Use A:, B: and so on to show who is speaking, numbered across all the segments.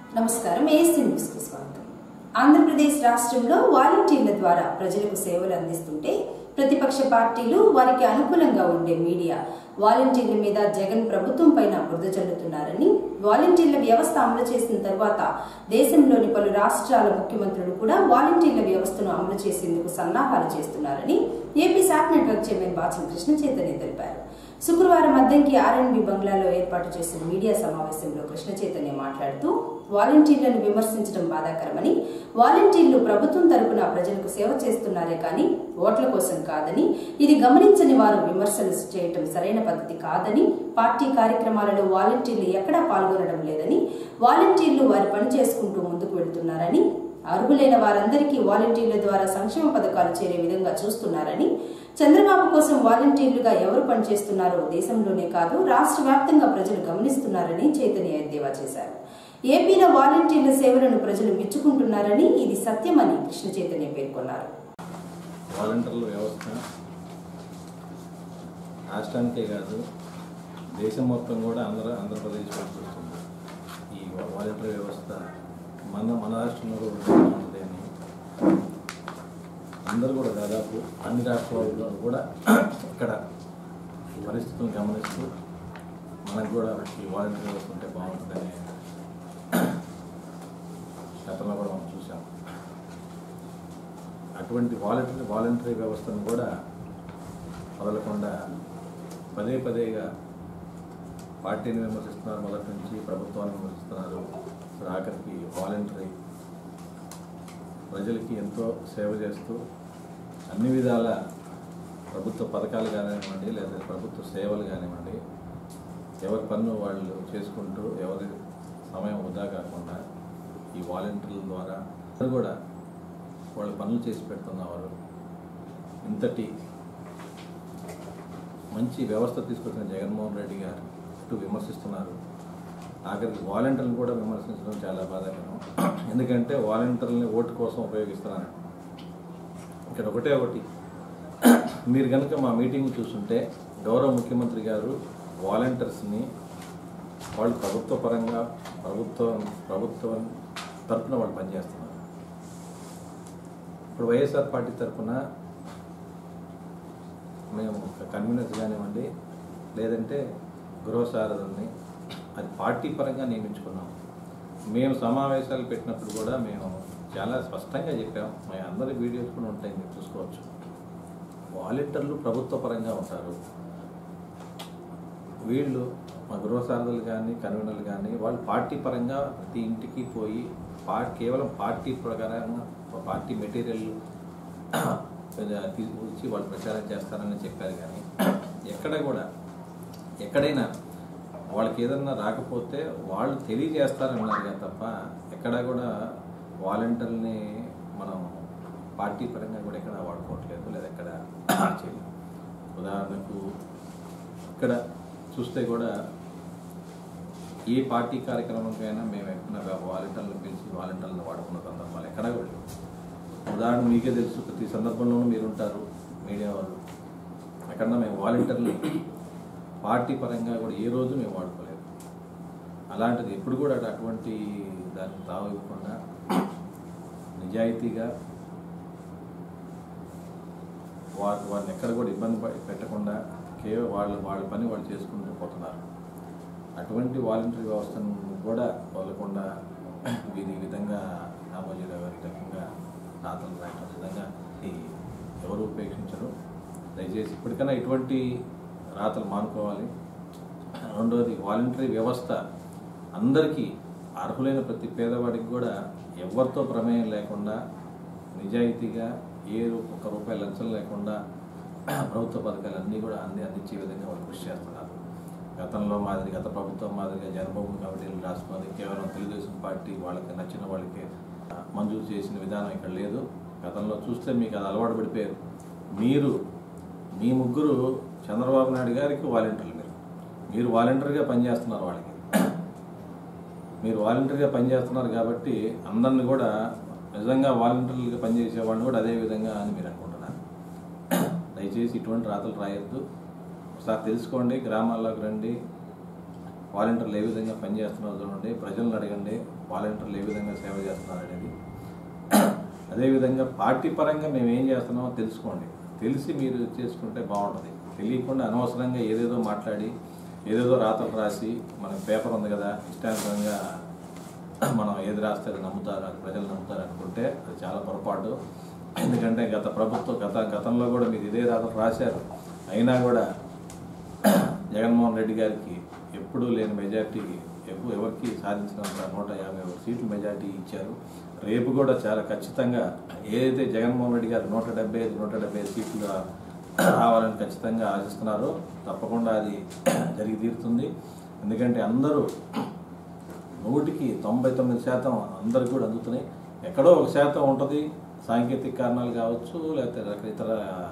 A: నమస్కారం ASC news కి స్వాగతం ఆంధ్రప్రదేశ్ రాష్ట్రంలో వాలంటీర్ల ద్వారా ప్రజలకు సేవలు అందిస్తుంటే ప్రతిపక్ష పార్టీలు వారికి అనుకూలంగా ఉండే మీడియా వాలంటీర్ల మీద జగన్ ప్రభుత్వం పైన బురద చల్లుతున్నారని వాలంటీర్ల వ్యవస్థ అమలు చేసిన తర్వాత దేశంలోని పలు రాష్ట్రాల ముఖ్యమంత్రులు కూడా వాలంటీర్ల వ్యవస్థను అమలు చేసేందుకు సన్నాహాలు చేస్తున్నారని AP SAT network chairman Bacham Krishna Chaitanya తెలిపారు శుక్రవారం అద్దంకి ఆర్ఎన్బి బంగ్లాలో ఏర్పాటు చేసిన మీడియా సమావేశంలో కృష్ణ చైతన్య మాట్లాడుతూ వాలంటీర్లను విమర్శించడం బాధాకరమని వాలంటీర్లు ప్రభుత్వం తరపున ప్రజలకు సేవ చేస్తున్నారే కానీ ఓట్ల కోసం కాదని ఇది గమనించని వారు విమర్శలు చేయటం సరైన పద్ధతి కాదని పార్టీ కార్యక్రమాలలో వాలంటీర్లు ఎక్కడా పాల్గొనడం లేదని వాలంటీర్లు వారి పని చేసుకుంటూ ముందుకు వెళ్తున్నారని అర్హులైన వారందరికీ వాలంటీర్ల ద్వారా సంక్షేమ పథకాలు చేరే విధంగా చూస్తున్నారని చంద్రబాబు కోసం వాలంటీర్లుగా ఎవరు పనిచేస్తున్నారో దేశంలోనే కాదు రాష్ట్ర వ్యాప్తంగా ప్రజలు గమనిస్తున్నారని చైతన్య ఎద్దేవా చేశారు ఏపీలో వాలంటీర్ల సేవలను ప్రజలు మెచ్చుకుంటున్నారని ఇది సత్యమని కృష్ణ చైతన్య పేర్కొన్నారు
B: వాలంటీర్ల వ్యవస్థ రాష్ట్రానికే కాదు దేశం మొత్తం కూడా ఆంధ్ర ఆంధ్రప్రదేశ్ వైపు చూస్తుంది ఈ వా- వాలంటీర్ వ్యవస్థ మన మన రాష్ట్రంలో కూడా విధంగా ఉంది అని అందరూ కూడా దాదాపు అన్ని రాష్ట్రాల్లో కూడా ఇక్కడ ఈ పరిస్థితులను గమనిస్తూ మనకు కూడా ఈ వాలంటీర్ వ్యవస్థ ఉంటే బాగుంటుందని గతంలో కూడా మనం చూసాం అటువంటి వాలంటరీ వాలంటరీ వ్యవస్థను కూడా వదలకుండా పదే పదేగా పార్టీని విమర్శిస్తున్నారు మొదటి నుంచి ప్రభుత్వాన్ని విమర్శిస్తున్నారు ఇప్పుడు ఆఖరికి వాలంటరీ ప్రజలకి ఎంతో సేవ చేస్తూ అన్ని విధాల ప్రభుత్వ పథకాలు కానివ్వండి లేదా ప్రభుత్వ సేవలు కానివ్వండి ఎవరి పన్ను వాళ్ళు చేసుకుంటూ ఎవరి సమయం వృధా కాకుండా ఈ వాలంటీర్ల ద్వారా అందరూ కూడా వాళ్ళు పనులు చేసి పెడుతున్నవారు ఇంతటి మంచి వ్యవస్థ తీసుకొచ్చిన జగన్మోహన్ రెడ్డి గారు ఇటు విమర్శిస్తున్నారు ఆఖరికి వాలంటీర్లను కూడా విమర్శించడం చాలా బాధాకరం ఎందుకంటే వాలంటీర్లని ఓటు కోసం ఉపయోగిస్తున్నారు ఇక్కడ ఒకటే ఒకటి మీరు కనుక మా మీటింగ్ చూస్తుంటే గౌరవ ముఖ్యమంత్రి గారు వాలంటీర్స్ని వాళ్ళు ప్రభుత్వ పరంగా ప్రభుత్వం ప్రభుత్వం తరఫున వాళ్ళు పనిచేస్తున్నారు ఇప్పుడు వైఎస్ఆర్ పార్టీ తరఫున మేము కన్వీనర్స్ కానివ్వండి లేదంటే గృహ సారథుల్ని అది పార్టీ పరంగా నియమించుకున్నాం మేము సమావేశాలు పెట్టినప్పుడు కూడా మేము చాలా స్పష్టంగా చెప్పాం మేము అందరి వీడియోస్ కూడా ఉంటాయి మీరు చూసుకోవచ్చు వాలంటీర్లు ప్రభుత్వ పరంగా ఉంటారు వీళ్ళు మా గృహ సారథులు కానీ కన్వీనర్లు కానీ వాళ్ళు పార్టీ పరంగా ప్రతి ఇంటికి పోయి పా కేవలం పార్టీ ప్రకారంగా పార్టీ మెటీరియల్ తీసుకొచ్చి వాళ్ళు ప్రచారం చేస్తారని చెప్పారు కానీ ఎక్కడ కూడా ఎక్కడైనా వాళ్ళకి ఏదన్నా రాకపోతే వాళ్ళు తెలియజేస్తారన్నారు కానీ తప్ప ఎక్కడా కూడా వాలంటీర్ని మనం పార్టీ పరంగా కూడా ఎక్కడ వాడుకోవట్లేదు లేదా ఎక్కడ చేయలేదు ఉదాహరణకు ఇక్కడ చూస్తే కూడా ఏ పార్టీ కార్యక్రమంకైనా మేము ఎక్కడ వాలంటీర్లను పిలిచి వాలంటీర్లను వాడుకున్న సందర్భాలు ఎక్కడా కూడా లేవు. ఉదాహరణ మీకే తెలుసు ప్రతి సందర్భంలోనూ మీరు ఉంటారు మీడియా వాళ్ళు ఎక్కడన్నా మేము వాలంటీర్లు పార్టీ పరంగా కూడా ఏ రోజు మేము వాడుకోలేదు అలాంటిది ఎప్పుడు కూడా అటు- అటువంటి దాన్ని తావు ఇవ్వకుండా నిజాయితీగా వారు వారిని ఎక్కడ కూడా ఇబ్బంది ప- పెట్టకుండా కేవలం వాళ్ళ వాళ్ళ పని వాళ్ళు చేసుకుంటూ పోతున్నారు అటువంటి వాలంటరీ వ్యవస్థను కూడా వదలకుండా వీరి ఈ విధంగా రామోజీరావు గారి రకంగా రాతలు రాయటం విధంగా ఈ ఎవరు ఉపేక్షించరు దయచేసి ఇప్పటికైనా ఇటువంటి రాతలు మానుకోవాలి రెండవది వాలంటరీ వ్యవస్థ అందరికీ అర్హులైన ప్రతి పేదవాడికి కూడా ఎవరితో ప్రమేయం లేకుండా నిజాయితీగా ఏ రూ- ఒక్క రూపాయి లంచం లేకుండా ప్రభుత్వ పథకాలు అన్నీ కూడా అంది అందించే విధంగా వాళ్ళు కృషి చేస్తున్నారు గతంలో మాదిరి గత ప్రభుత్వం మాదిరిగా జనభూమి కమిటీలు రాసుకొని కేవలం తెలుగుదేశం పార్టీ వాళ్ళకి నచ్చిన వాళ్ళకి ఆ, మంజూరు చేసిన విధానం ఇక్కడ లేదు గతంలో చూస్తే మీకు అది అలవాటు పడిపోయారు మీరు మీ ముగ్గురు చంద్రబాబు నాయుడు గారికి వాలంటీర్లు మీరు మీరు వాలంటీర్గా పనిచేస్తున్నారు వాళ్ళకి మీరు వాలంటీర్గా పనిచేస్తున్నారు కాబట్టి అందరిని కూడా నిజంగా వాలంటీర్లుగా పనిచేసే వాళ్ళని కూడా అదే విధంగా అని మీరు అనుకుంటున్నారు దయచేసి ఇటువంటి రాతలు రాయొద్దు ఒకసారి తెలుసుకోండి గ్రామాల్లోకి రండి వాలంటీర్లు ఏ విధంగా పనిచేస్తున్నారో చూడండి ప్రజలను అడగండి వాలంటీర్లు ఏ విధంగా సేవ చేస్తున్నారు అనేది అదేవిధంగా పార్టీ పరంగా మేము ఏం చేస్తున్నామో తెలుసుకోండి తెలిసి మీరు చేసుకుంటే బాగుంటుంది తెలియకుండా అనవసరంగా ఏదేదో మాట్లాడి ఏదేదో రాతలు రాసి మన పేపర్ ఉంది కదా ఇష్టానుసారంగా మనం ఏది రాస్తే అది నమ్ముతారు అది ప్రజలు నమ్ముతారు అనుకుంటే అది చాలా పొరపాటు ఎందుకంటే గత ప్రభుత్వం గత గతంలో కూడా మీరు ఇదే రాతలు రాశారు అయినా కూడా జగన్మోహన్ రెడ్డి గారికి ఎప్పుడూ లేని మెజార్టీకి ఎప్పుడు ఎవరికి సాధించినంత నూట యాభై ఒక సీట్లు మెజార్టీ ఇచ్చారు రేపు కూడా చాలా ఖచ్చితంగా ఏదైతే జగన్మోహన్ రెడ్డి గారు నూట డెబ్బై ఐదు నూట డెబ్బై ఐదు సీట్లు రావాలని ఖచ్చితంగా ఆశిస్తున్నారు తప్పకుండా అది జరిగి తీరుతుంది ఎందుకంటే అందరూ నూటికి తొంభై తొమ్మిది శాతం అందరికి కూడా అందుతున్నాయి ఎక్కడో ఒక శాతం ఉంటుంది సాంకేతిక కారణాలు కావచ్చు లేకపోతే రక- ఇతర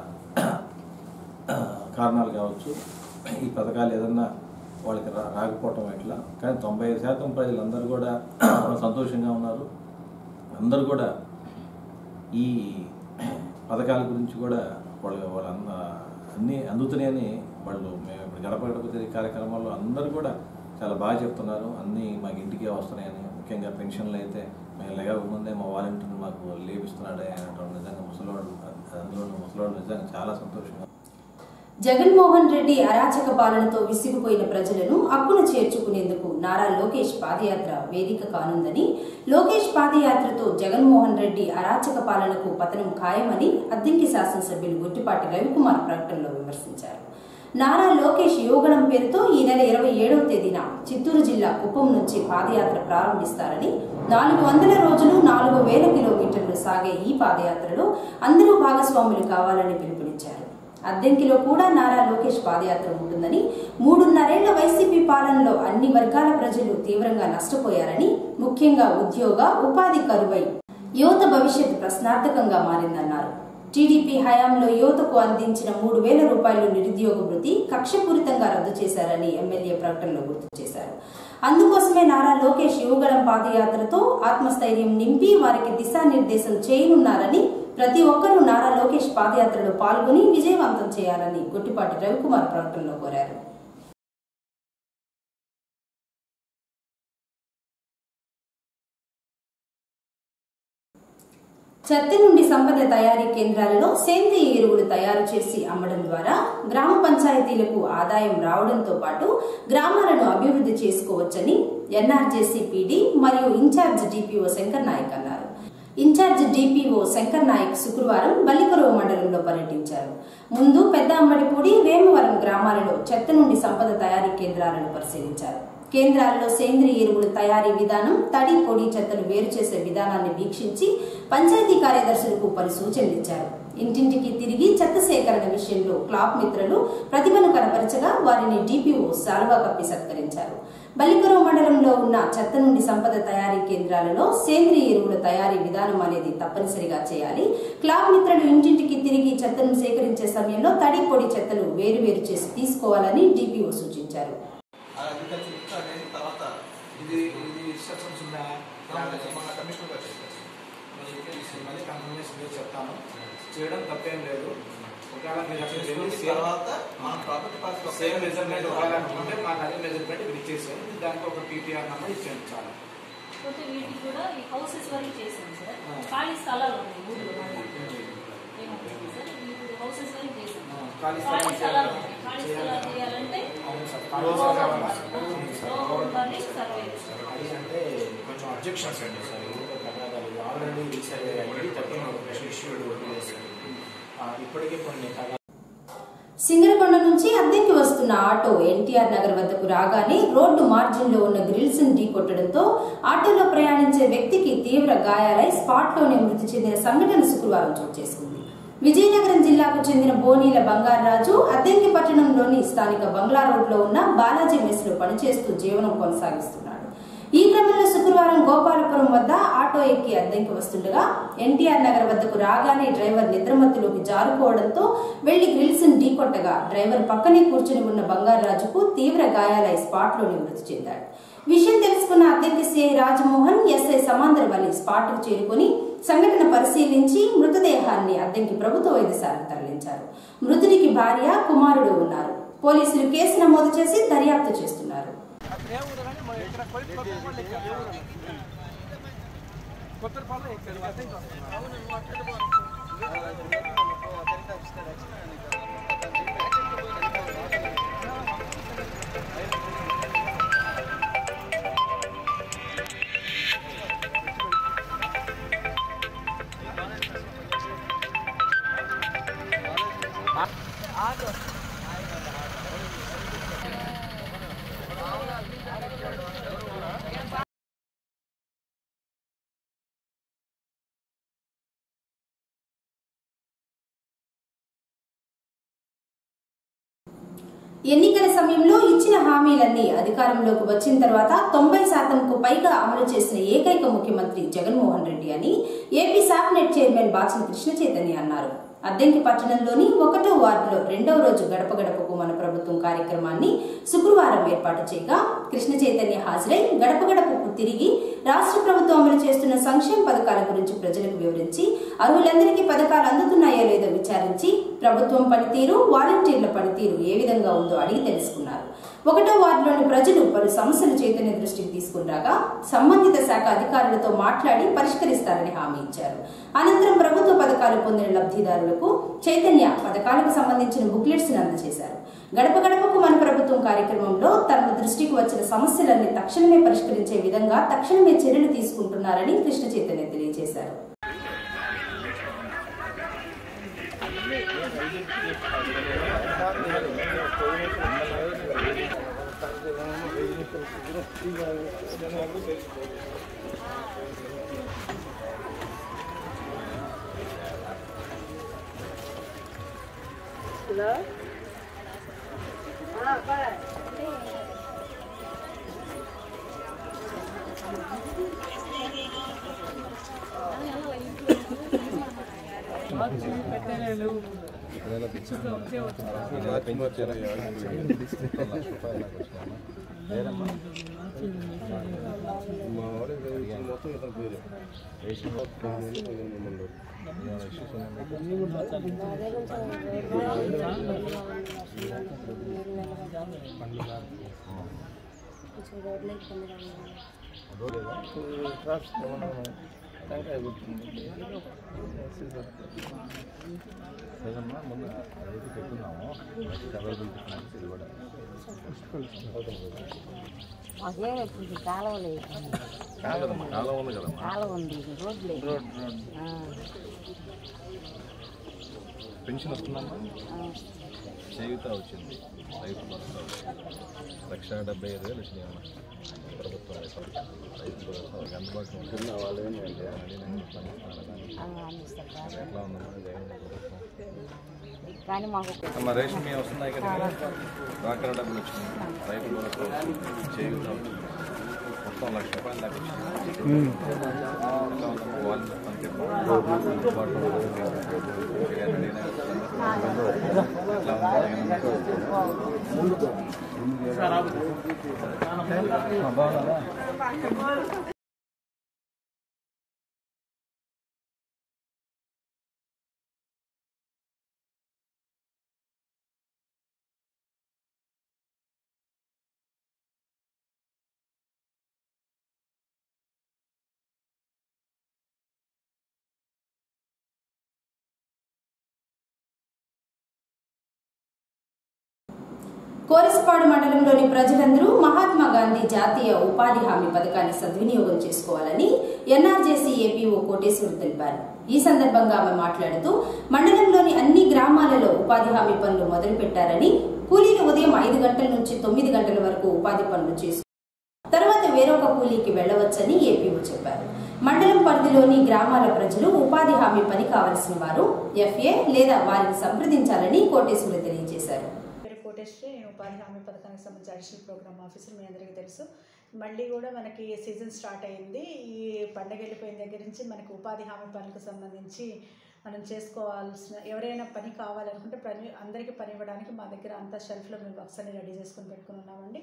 B: కారణాలు కావచ్చు ఈ పథకాలు ఏదన్నా వాళ్ళకి రా రాకపోవటం ఇట్లా కానీ తొంభై ఐదు శాతం ప్రజలందరూ కూడా సంతోషంగా ఉన్నారు అందరూ కూడా ఈ పథకాల గురించి కూడా వాళ్ళు వాళ్ళ అన్నీ అందుతున్నాయని వాళ్ళు మేము ఇప్పుడు గడప గడప తిరిగే కార్యక్రమాల్లో అందరూ కూడా చాలా బాగా చెప్తున్నారు అన్నీ మాకు ఇంటికే వస్తున్నాయని ముఖ్యంగా పెన్షన్లు అయితే మేము లేక ముందే మా వాలంటీర్ మాకు లేపిస్తున్నాడే అనడం నిజంగా ముసలివాడు అందులో ముసలివాడు నిజంగా చాలా సంతోషంగా
A: జగన్మోహన్ రెడ్డి అరాచక పాలనతో విసిగిపోయిన ప్రజలను అక్కున చేర్చుకునేందుకు నారా లోకేష్ పాదయాత్ర వేదిక కానుందని లోకేష్ పాదయాత్రతో జగన్మోహన్ రెడ్డి అరాచక పాలనకు పతనం ఖాయమని అద్దెంకి శాసనసభ్యులు గుట్టిపాటి రవికుమార్ ప్రకటనలో విమర్శించారు నారా లోకేష్ యోగడం పేరుతో ఈ నెల ఇరవై ఏడవ తేదీన చిత్తూరు జిల్లా కుప్పం నుంచి పాదయాత్ర ప్రారంభిస్తారని నాలుగు వందల రోజులు నాలుగు వేల కిలోమీటర్లు సాగే ఈ పాదయాత్రలో అందరూ భాగస్వాములు కావాలని పిలుపునిచ్చారు అద్దెంకిలో కూడా నారా లోకేష్ పాదయాత్ర ఉంటుందని మూడున్నరేళ్ల వైసీపీ పాలనలో అన్ని వర్గాల ప్రజలు తీవ్రంగా నష్టపోయారని ముఖ్యంగా ఉద్యోగ ఉపాధి కరువై యువత భవిష్యత్ ప్రశ్నార్థకంగా మారిందన్నారు టీడీపీ హయాంలో యువతకు అందించిన మూడు వేల రూపాయలు నిరుద్యోగ వృత్తి కక్షపూరితంగా రద్దు చేశారని ఎమ్మెల్యే ప్రకటనలో గుర్తు చేశారు అందుకోసమే నారా లోకేష్ యువగడం పాదయాత్రతో ఆత్మస్థైర్యం నింపి వారికి దిశానిర్దేశం చేయనున్నారని ప్రతి ఒక్కరూ నారా లోకేష్ పాదయాత్రలో పాల్గొని విజయవంతం చేయాలని గుట్టిపాటి రవికుమార్ ప్రకటనలో కోరారు చెత్త నుండి సంపద తయారీ కేంద్రాలలో సేంద్రియ ఎరువులు తయారు చేసి అమ్మడం ద్వారా గ్రామ పంచాయతీలకు ఆదాయం రావడంతో పాటు గ్రామాలను అభివృద్ధి చేసుకోవచ్చని ఎన్ఆర్జేసీ పీడీ మరియు ఇన్ఛార్జ్ డిపిఓ శంకర్ నాయక్ అన్నారు ఇన్ఛార్జ్ డిపిఓ శంకర్ నాయక్ శుక్రవారం బల్లికరువు మండలంలో పర్యటించారు ముందు పెద్ద అమ్మడిపూడి వేమవరం గ్రామాలలో చెత్త నుండి సంపద తయారీ కేంద్రాలను పరిశీలించారు కేంద్రాల్లో సేంద్రియ ఎరువుల తయారీ విధానం తడి పొడి చెత్తలు వేరు చేసే విధానాన్ని వీక్షించి పంచాయతీ కార్యదర్శులకు పలు సూచనలు ఇచ్చారు ఇంటింటికి తిరిగి చెత్త సేకరణ విషయంలో క్లాప్ మిత్రులు ప్రతిభను కనపరచగా వారిని డిపిఓ శాలువా కప్పి సత్కరించారు బల్లికరం మండలంలో ఉన్న చెత్త నుండి సంపద తయారీ కేంద్రాలలో సేంద్రియ ఎరువుల తయారీ విధానం అనేది తప్పనిసరిగా చేయాలి క్లాప్ మిత్రులు ఇంటింటికి తిరిగి చెత్తను సేకరించే సమయంలో తడి పొడి చెత్తలు వేరు వేరు చేసి తీసుకోవాలని డిపిఓ సూచించారు
C: అగ్రికల్చర్ ఇచ్చి అనేది తర్వాత ఇది ఇది ఇన్స్ట్రక్షన్స్ ఉన్నాయా లేకపోతే మన కమిషనర్ గారు చెప్పారు మళ్ళీ కన్ఫర్మేషన్ చేసి చెప్తాను చేయడం తప్పేం లేదు ఒకవేళ మీరు అక్కడ వెళ్ళి
D: చేసుకున్న తర్వాత మన ప్రాపర్టీ పాస్
C: సేమ్ మెజర్మెంట్ ఇవ్వాలనుకుంటే మాకు అదే మెజర్మెంట్ ఇక్కడ ఇచ్చేసాను దానికి ఒక పీటీఆర్ నెంబర్ ఇచ్చేయండి చాలా
E: పోతే వీటికి కూడా ఈ హౌసెస్ వరకు చేశాం సార్
C: ఆ.
E: ఖాళీ స్థలాలు ఉన్నాయి ఊళ్ళో ఏమంటుంది సార్ ఇప్పుడు హౌసెస్ వరకు చేశాం
C: ఆ, ఖాళీ
E: ఖాళీ
C: స్థలాలు
E: స్థలాలు
C: చేయాలి.
E: ఉన్నాయి. ఖాళీ స్థలాలు చేయాలంటే
C: అవును సార్ ఖాళీ స్థలాలు కావాలి సార్. అవును సార్.
E: లోపల పని సర్వే
C: అది అంటే కొంచెం అబ్జెక్షన్స్ అండి సార్ ఊరికే తగాదాలు ఆల్రెడీ రీసెంట్ అయ్యి థర్టీన్ ఇష్యూడ్ ఇప్పటికే కొన్ని తగాదాలు
A: సింగరకొండ నుంచి అద్దెకి వస్తున్న ఆటో ఎన్టీఆర్ నగర్ వద్దకు రాగానే రోడ్డు మార్జిన్ లో ఉన్న గ్రిల్స్ ఢీ కొట్టడంతో ఆటోలో ప్రయాణించే వ్యక్తికి తీవ్ర గాయాలై స్పాట్ లోనే మృతి చెందిన సంఘటన శుక్రవారం చోటు చేసుకుంది విజయనగరం జిల్లాకు చెందిన బోనీల బంగారాజు అద్దెంకి పట్టణంలోని స్థానిక బంగ్లా రోడ్లో ఉన్న బాలాజీ మెస్ లో పనిచేస్తూ జీవనం కొనసాగిస్తున్నాడు ఈ క్రమంలో శుక్రవారం గోపాలపురం వద్ద ఆటో ఎక్కి అద్దెంకి వస్తుండగా ఎన్టీఆర్ నగర్ వద్దకు రాగానే డ్రైవర్ నిద్రమత్తులోకి జారుకోవడంతో వెళ్లి గ్రిల్స్ ఢీకొట్టగా డ్రైవర్ పక్కనే కూర్చుని ఉన్న బంగారాజుకు తీవ్ర గాయాలై స్పాట్ లోనే మృతి చెందాడు విషయం తెలుసుకున్న Addanki CI Rajamohan SI Samandar Vali spot కు చేరుకుని సంఘటన పరిశీలించి మృతదేహాన్ని అద్దెంకి ప్రభుత్వ వైద్యశాలకు తరలించారు మృతుడికి భార్య కుమారుడు ఉన్నారు పోలీసులు కేసు నమోదు చేసి దర్యాప్తు చేస్తున్నారు
C: ఏ ఊరు కానీ మన ఇక్కడ కొత్త కొత్తపల్లి ఎక్కారు కొత్తపల్లి ఎక్కారు అదే
A: ఎన్నికల సమయంలో ఇచ్చిన హామీలన్నీ అధికారంలోకి వచ్చిన తర్వాత తొంభై శాతంకు పైగా అమలు చేసిన ఏకైక ముఖ్యమంత్రి జగన్మోహన్ రెడ్డి అని AP SAPNET chairman Bachina Krishna Chaitanya అన్నారు అద్దెంకి పట్టణంలోని ఒకటో వార్డులో రెండవ రోజు గడప గడపకు మన ప్రభుత్వం కార్యక్రమాన్ని శుక్రవారం ఏర్పాటు చేయగా కృష్ణ చైతన్య హాజరై గడప గడపకు తిరిగి రాష్ట్ర ప్రభుత్వం అమలు చేస్తున్న సంక్షేమ పథకాల గురించి ప్రజలకు వివరించి అర్హులందరికీ పథకాలు అందుతున్నాయో లేదో విచారించి ప్రభుత్వం పనితీరు వాలంటీర్ల పనితీరు ఏ విధంగా ఉందో అడిగి తెలుసుకున్నారు ఒకటో వార్డులోని ప్రజలు పలు సమస్యలు చైతన్య దృష్టికి తీసుకురాగా సంబంధిత శాఖ అధికారులతో మాట్లాడి పరిష్కరిస్తారని హామీ ఇచ్చారు అనంతరం ప్రభుత్వ పథకాలు పొందిన లబ్ధిదారులకు చైతన్య పథకాలకు సంబంధించిన బుక్లెట్స్ అందజేశారు గడప గడపకు మన ప్రభుత్వం కార్యక్రమంలో తన దృష్టికి వచ్చిన సమస్యలన్నీ తక్షణమే పరిష్కరించే విధంగా తక్షణమే చర్యలు తీసుకుంటున్నారని కృష్ణ చైతన్య తెలియజేశారు
B: లేదమ్మా ముందు అదైతే చెప్తున్నాము అవైలబిలిటీ ఫండ్స్ ఇది కూడా
F: మాకేం ఇప్పుడు కాలువ లేదు
B: కాదమ్మా కాలం ఉంది కదమ్మా
F: కాలువ ఉంది రోడ్ లేదు ఆ,
B: పెన్షన్ వస్తుందమ్మా
F: ఆ.
B: చేయుత వచ్చింది రైతు భరోసా వచ్చింది లక్ష డెబ్బై ఐదు వేలు వచ్చినాయి అమ్మా ప్రభుత్వం రైతు భరోసా వాళ్ళకి అందుబాటులో ఉంటుంది వాళ్ళు ఏంటంటే
F: ఆ, అందిస్తారు బాగా.
B: ఎట్లా ఉందమ్మా జగన్ ప్రభుత్వం
F: కానీ మాకు
B: అమ్మ రేషన్ బియ్యం వస్తున్నాయి కదా డాక్టర్ డబ్బులు వచ్చినాయి రైతు భరోసా వచ్చింది చేయుత వచ్చింది మొత్తం లక్ష రూపాయలు దాకా వచ్చింది ఎట్లా ఉందమ్మా వాళ్ళు మనకి అందుబాటులో ఉంటుంది. జగన్ రెడ్డి ఎట్లా ఉంది జగన్
A: కోరసపాడు మండలంలోని ప్రజలందరూ మహాత్మా గాంధీ జాతీయ ఉపాధి హామీ పథకాన్ని సద్వినియోగం చేసుకోవాలని ఎన్ఆర్జేసీ ఏపీఓ కోటేశ్వర్ తెలిపారు ఈ సందర్భంగా ఆమె మాట్లాడుతూ మండలంలోని అన్ని గ్రామాలలో ఉపాధి హామీ పనులు మొదలుపెట్టారని కూలీలు ఉదయం ఐదు గంటల నుంచి తొమ్మిది గంటల వరకు ఉపాధి పనులు చేసుకు తర్వాత వేరొక కూలీకి వెళ్లవచ్చని ఏపీఓ చెప్పారు మండలం పరిధిలోని గ్రామాల ప్రజలు ఉపాధి హామీ పని కావలసిన వారు ఎఫ్ఏ లేదా వారిని సంప్రదించాలని కోటేశ్వరి తెలియజేశారు
G: పేరు కోటేశ్వరి నేను ఉపాధి హామీ పథకానికి సంబంధించి అడిషనల్ ప్రోగ్రామ్ ఆఫీసర్ మీ అందరికీ తెలుసు మళ్ళీ కూడా మనకి సీజన్ స్టార్ట్ అయింది ఈ పండగ వెళ్ళిపోయిన దగ్గర నుంచి మనకి ఉపాధి హామీ పనులకు సంబంధించి మనం చేసుకోవాల్సిన ఎవరైనా పని కావాలనుకుంటే పని అందరికీ పని ఇవ్వడానికి మా దగ్గర అంతా షెల్ఫ్లో మేము వర్క్స్ అన్ని రెడీ చేసుకొని పెట్టుకుని ఉన్నామండి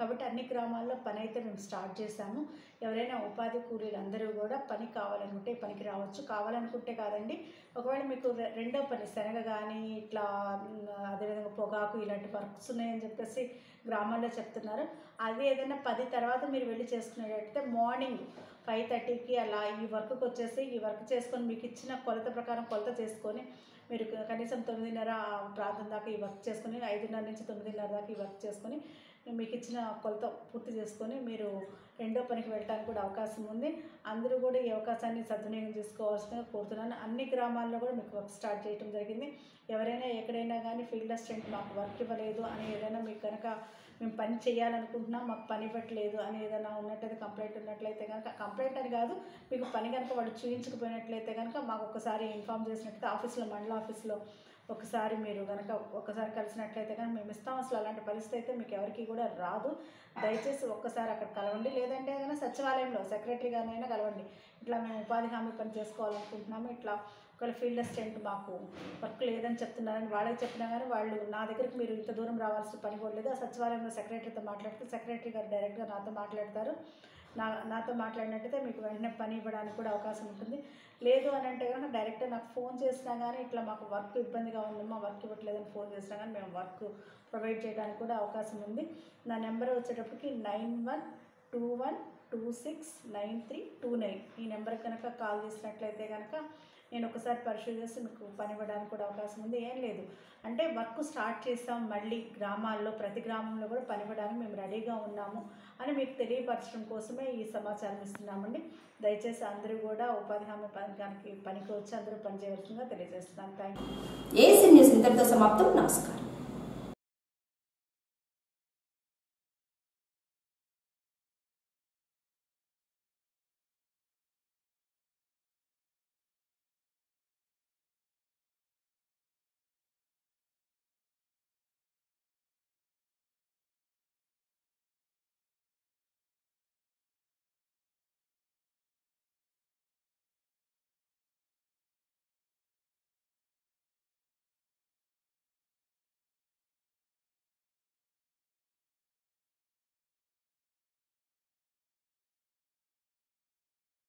G: కాబట్టి అన్ని గ్రామాల్లో పని అయితే మేము స్టార్ట్ చేశాము ఎవరైనా ఉపాధి కూలీలు అందరూ కూడా పని కావాలనుకుంటే పనికి రావచ్చు కావాలనుకుంటే కాదండి ఒకవేళ మీకు రె- రెండో పని శనగ కానీ ఇట్లా మ్, అదేవిధంగా పొగాకు ఇలాంటి వర్క్స్ ఉన్నాయని చెప్పేసి గ్రామాల్లో చెప్తున్నారు అది ఏదైనా పది తర్వాత మీరు వెళ్ళి చేసుకునేటట్టయితే మార్నింగ్ ఫైవ్ థర్టీకి అలా ఈ వర్క్కి వచ్చేసి ఈ వర్క్ చేసుకొని మీకు ఇచ్చిన కొలత ప్రకారం కొలత చేసుకొని మీరు క- కనీసం తొమ్మిదిన్నర ప్రాంతం దాకా ఈ వర్క్ చేసుకొని ఐదున్నర నుంచి తొమ్మిదిన్నర దాకా ఈ వర్క్ చేసుకొని మీకు ఇచ్చిన కొలత పూర్తి చేసుకొని మీరు రెండో పనికి వెళ్ళడానికి కూడా అవకాశం ఉంది అందరూ కూడా ఈ అవకాశాన్ని సద్వినియోగం చేసుకోవాల్సిందిగా కోరుతున్నాను అన్ని గ్రామాల్లో కూడా మీకు వర్క్ స్టార్ట్ చేయడం జరిగింది ఎవరైనా ఎక్కడైనా కానీ ఫీల్డ్ అసిస్టెంట్ మాకు వర్క్ ఇవ్వలేదు అని ఏదైనా మీకు కనుక మేము పని చేయాలనుకుంటున్నాం మాకు పని ఇవ్వట్లేదు అని ఏదైనా ఉన్నట్లయితే కంప్లైంట్ ఉన్నట్లయితే కనుక కంప్లైంట్ అని కాదు మీకు పని కనుక వాడు చూపించకపోయినట్లయితే కనుక మాకు ఒకసారి ఇన్ఫామ్ చేసినట్లయితే ఆఫీస్లో మండల ఆఫీస్లో ఒకసారి మీరు కనుక ఒకసారి కలిసినట్లయితే కనుక మేము ఇస్తాం అసలు అలాంటి పరిస్థితి అయితే మీకు ఎవరికి కూడా రాదు దయచేసి ఒక్కసారి అక్కడ కలవండి లేదంటే కనుక సచివాలయంలో సెక్రటరీ గారినైనా కలవండి ఇట్లా మేము ఉపాధి హామీ పని చేసుకోవాలనుకుంటున్నాము ఇట్లా ఒకవేళ ఫీల్డ్ అసిస్టెంట్ మాకు వర్క్ లేదని చెప్తున్నారని వాళ్ళకి చెప్పినా కానీ వాళ్ళు నా దగ్గరికి మీరు ఇంత దూరం రావాల్సిన పని కూడా లేదు ఆ సచివాలయంలో సెక్రటరీతో మాట్లాడితే సెక్రటరీ గారు డైరెక్ట్గా నాతో మాట్లాడతారు నా నాతో మాట్లాడినట్టయితే మీకు వెంటనే పని ఇవ్వడానికి కూడా అవకాశం ఉంటుంది లేదు అని అంటే కనుక డైరెక్ట్గా నాకు ఫోన్ చేసినా కానీ ఇట్లా మాకు వర్క్ ఇబ్బందిగా ఉందమ్మా వర్క్ ఇవ్వట్లేదని ఫోన్ చేసినా కానీ మేము వర్క్ ప్రొవైడ్ చేయడానికి కూడా అవకాశం ఉంది నా నెంబర్ వచ్చేటప్పటికి nine one two one two six nine three two nine ఈ నెంబర్ కనుక కాల్ చేసినట్లయితే కనుక నేను ఒకసారి పరిశీలి చేసి మీకు పని ఇవ్వడానికి కూడా అవకాశం ఉంది ఏం లేదు అంటే వర్క్ స్టార్ట్ చేస్తాం మళ్ళీ గ్రామాల్లో ప్రతి గ్రామంలో కూడా పని ఇవ్వడానికి మేము రెడీగా ఉన్నాము అని మీకు తెలియపరచడం కోసమే ఈ సమాచారం ఇస్తున్నామండి దయచేసి అందరూ కూడా ఉపాధి హామీ పథకానికి పనికి వచ్చి అందరూ పనిచేయవలసిందిగా తెలియజేస్తున్నాను థ్యాంక్ యూ
A: ఏసీ న్యూస్ ఇంతటితో సమాప్తం నమస్కారం